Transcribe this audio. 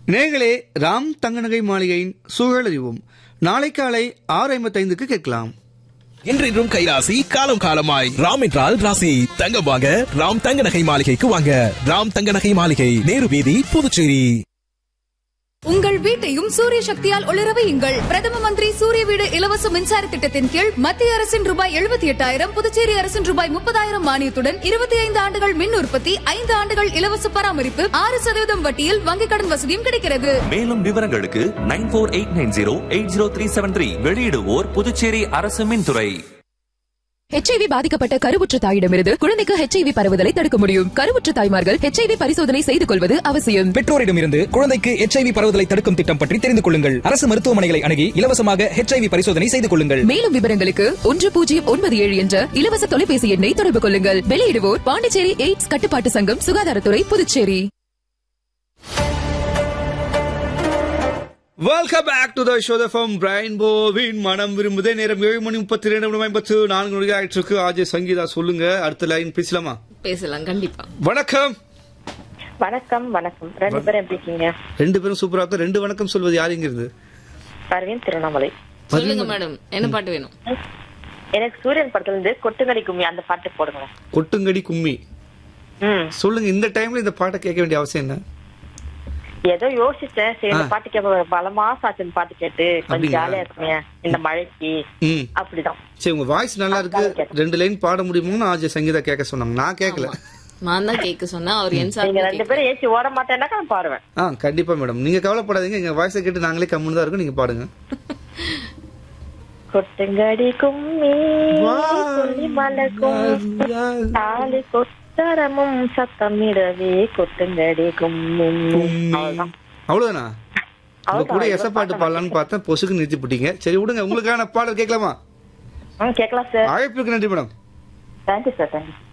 நேர்களே ராம் தங்கநகை மாளிகையின் சூழலறிவும் நாளை காலை ஆறு ஐம்பத்தைந்துக்கு கேட்கலாம் என்றென்றும் கைராசி காலம் காலமாய் ராம் என்றால் ராசி தங்கம் வாங்க ராம் தங்க நகை மாளிகைக்கு வாங்க ராம் தங்க நகை மாளிகை நேரு வீதி புதுச்சேரி உங்கள் வீட்டையும் சூரிய சக்தியால் ஒளிர வையுங்கள் பிரதம மந்திரி சூரிய வீடு இலவச மின்சார திட்டத்தின் கீழ் மத்திய அரசின் ரூபாய் எழுபத்தி எட்டாயிரம் புதுச்சேரி அரசின் ரூபாய் முப்பதாயிரம் மானியத்துடன் இருபத்தி ஐந்து ஆண்டுகள் மின் உற்பத்தி ஐந்து ஆண்டுகள் இலவச பராமரிப்பு ஆறு சதவீதம் வட்டியில் வங்கிக் கடன் வசதியும் கிடைக்கிறது மேலும் விவரங்களுக்கு nine four eight nine zero eight zero three seven three வெளியிடுவோர் புதுச்சேரி அரசு மின்துறை ஹெச்ஐவி பாதிக்கப்பட்ட கருவுற்ற தாயிடமிருந்து குழந்தைக்கு ஹெச்ஐவி பரவுதலை தடுக்க முடியும் கருவுற்ற தாய்மார்கள் ஹெச்ஐவி பரிசோதனை செய்து கொள்வது அவசியம் பெற்றோரிடமிருந்து குழந்தைக்கு எச்ஐவி பரவுதலை தடுக்கும் திட்டம் பற்றி தெரிந்து கொள்ளுங்கள் அரசு மருத்துவமனைகளை அணுகி இலவசமாக ஹெச்ஐவி பரிசோதனை செய்து கொள்ளுங்கள் மேலும் விவரங்களுக்கு ஒன்று பூஜ்ஜியம் ஒன்பது ஏழு என்ற இலவச தொலைபேசி எண்ணை தொடர்பு கொள்ளுங்கள் வெளியிடுவோர் பாண்டிச்சேரி எய்ட்ஸ் கட்டுப்பாட்டு சங்கம் சுகாதாரத்துறை Puducherry welcome back to the show from Brian Bowen மனம் விரும்புதே நேரம் ஏழு மணி முப்பத்தி ரெண்டு மணி ஐம்பத்து நான்கு மணி ஆயிட்டு இருக்கு ஆஜய் சங்கீதா சொல்லுங்க அடுத்த லைன் பேசலாமா பேசலாம் கண்டிப்பா வணக்கம் வணக்கம் வணக்கம் ரெண்டு பேரும் எப்படி இருக்கீங்க ரெண்டு பேரும் சூப்பரா இருக்கும் ரெண்டு வணக்கம் சொல்வது யாருங்கிறது பர்வீன் திருவண்ணாமலை சொல்லுங்க மேடம் என்ன பாட்டு வேணும் எனக்கு சூரியன் படத்துல இருந்து கொட்டுங்கடி கும்மி அந்த பாட்டு போடுங்க கொட்டுங்கடி கும்மி ம் சொல்லுங்க இந்த டைம்ல இந்த பாட்டை கேட்க வேண்டிய அவசியம் என்ன ஏதோ யோசிச்சேன் சரி இந்த ஆ. பாட்டு கேட்க பல மாசம் ஆச்சு இந்த பாட்டு கேட்டு கொஞ்சம் அப்படிங்களா? ஜாலியா இருக்குமே இந்த மழைக்கு ம் அப்படிதான் சரி உங்க வாய்ஸ் நல்லா இருக்கு ரெண்டு லைன் பாட முடியுமோன்னு ஆஜய் சங்கீதா கேட்க சொன்னாங்க நான் கேட்கல நான் தான் கேட்க சொன்னா அவர் என் நீங்க சார்பில் ரெண்டு பேரும் ஏசி ஓட மாட்டேன்னாக்கா நான் பாடுவேன் ஆ கண்டிப்பா மேடம் நீங்க கவலைப்படாதீங்க எங்க வாய்ஸை கேட்டு நாங்களே கம்முன்னு தான் இருக்கோம் நீங்க பாடுங்க கொட்டுங்கடி கும்மி சொல்லி மலக்கும் தாலி கொத்தரமும் சத்தமிடவே கொட்டுங்கடி கும்மி அவ்வளவுதான் அவ்வளவுதானா உங்க கூட எச பாட்டு பாடலாம்னு பார்த்தேன் பொசுக்கு நிறுத்தி போட்டீங்க சரி விடுங்க உங்களுக்கான பாடல் கேட்கலாமா ம் கேட்கலாம் சார் அழைப்புக்கு நன்றி மேடம் தேங்க்யூ சார் தேங்க்யூ